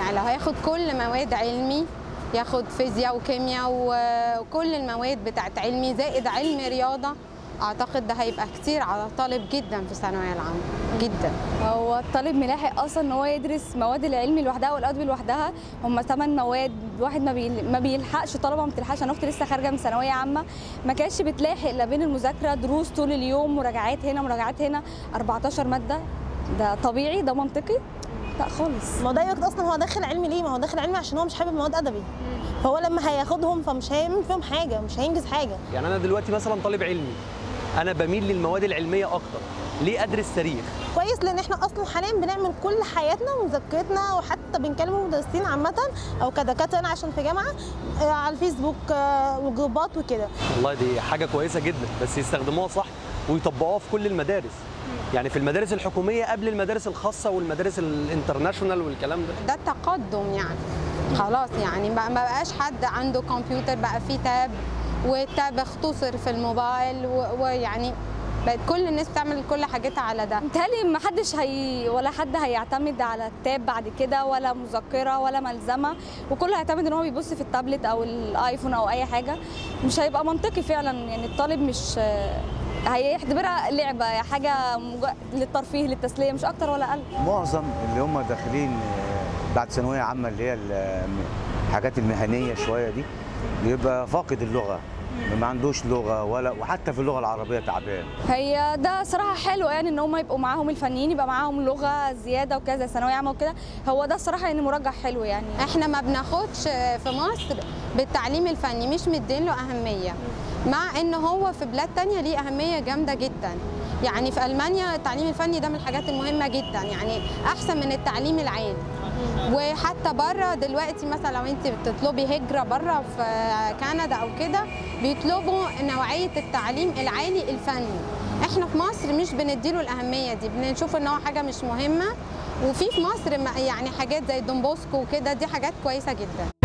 يعني لو هياخد كل مواد علمي ياخد فيزياء وكيمياء و- وكل المواد بتاعت علمي زائد علم رياضه اعتقد ده هيبقى كتير على الطالب جدا في الثانويه العامه جدا هو الطالب ملاحق اصلا ان هو يدرس مواد العلمي لوحدها والادبي لوحدها هم ثمان مواد الواحد ما بيل- ما بيلحقش طلبه ما بتلحقش انا اختي لسه خارجه من ثانويه عامه ما كانتش بتلاحق لا بين المذاكره دروس طول اليوم مراجعات هنا مراجعات هنا 14 ماده ده طبيعي ده منطقي لا خالص ما هو ده يوقت اصلا هو داخل علمي ليه ما هو داخل علمي عشان هو مش حابب مواد ادبي فهو لما هياخدهم فمش هيعمل فيهم حاجه مش هينجز حاجه يعني انا دلوقتي مثلا طالب علمي انا بميل للمواد العلميه اكتر ليه ادرس تاريخ كويس لان احنا اصلا حاليا بنعمل كل حياتنا ومذاكرتنا وحتى بنكلم المدرسين عامه او كدكاتره انا عشان في جامعه آه، على الفيسبوك آه، وجروبات وكده والله دي حاجه كويسه جدا بس يستخدموها صح ويطبقوها في كل المدارس يعني في المدارس الحكوميه قبل المدارس الخاصه والمدارس الانترناشونال والكلام ده ده التقدم يعني خلاص يعني ما ما بقاش حد عنده كمبيوتر بقى فيه تاب والتاب اختصر في الموبايل و- ويعني بقت كل الناس بتعمل كل حاجتها على ده متهيألي ما حدش هي ولا حد هيعتمد على التاب بعد كده ولا مذكره ولا ملزمه وكله هيعتمد ان هو بيبص في التابلت او الايفون او اي حاجه مش هيبقى منطقي فعلا يعني الطالب مش هيعتبرها لعبه حاجه مج- للترفيه للتسليه مش اكتر ولا اقل معظم اللي هم داخلين آه، بعد ثانويه عامه اللي هي ال- الحاجات المهنيه شويه دي بيبقى فاقد اللغه ما عندوش لغه ولا وحتى في اللغه العربيه تعبان هي ده صراحه حلو يعني ان هم يبقوا معاهم الفنيين يبقى معاهم لغه زياده وكذا ثانويه عامه وكده هو ده الصراحه يعني مرجح حلو يعني احنا ما بناخدش في مصر بالتعليم الفني مش مدين له اهميه مع ان هو في بلاد تانية ليه اهميه جامده جدا يعني في المانيا التعليم الفني ده من الحاجات المهمه جدا يعني احسن من التعليم العادي وحتى بره دلوقتي مثلا لو انت بتطلبي هجره بره في كندا او كده بيطلبوا نوعيه التعليم العالي الفني احنا في مصر مش بنديله الاهميه دي بنشوف ان هو حاجه مش مهمه وفي في مصر يعني حاجات زي الدومبوسكو وكده دي حاجات كويسه جدا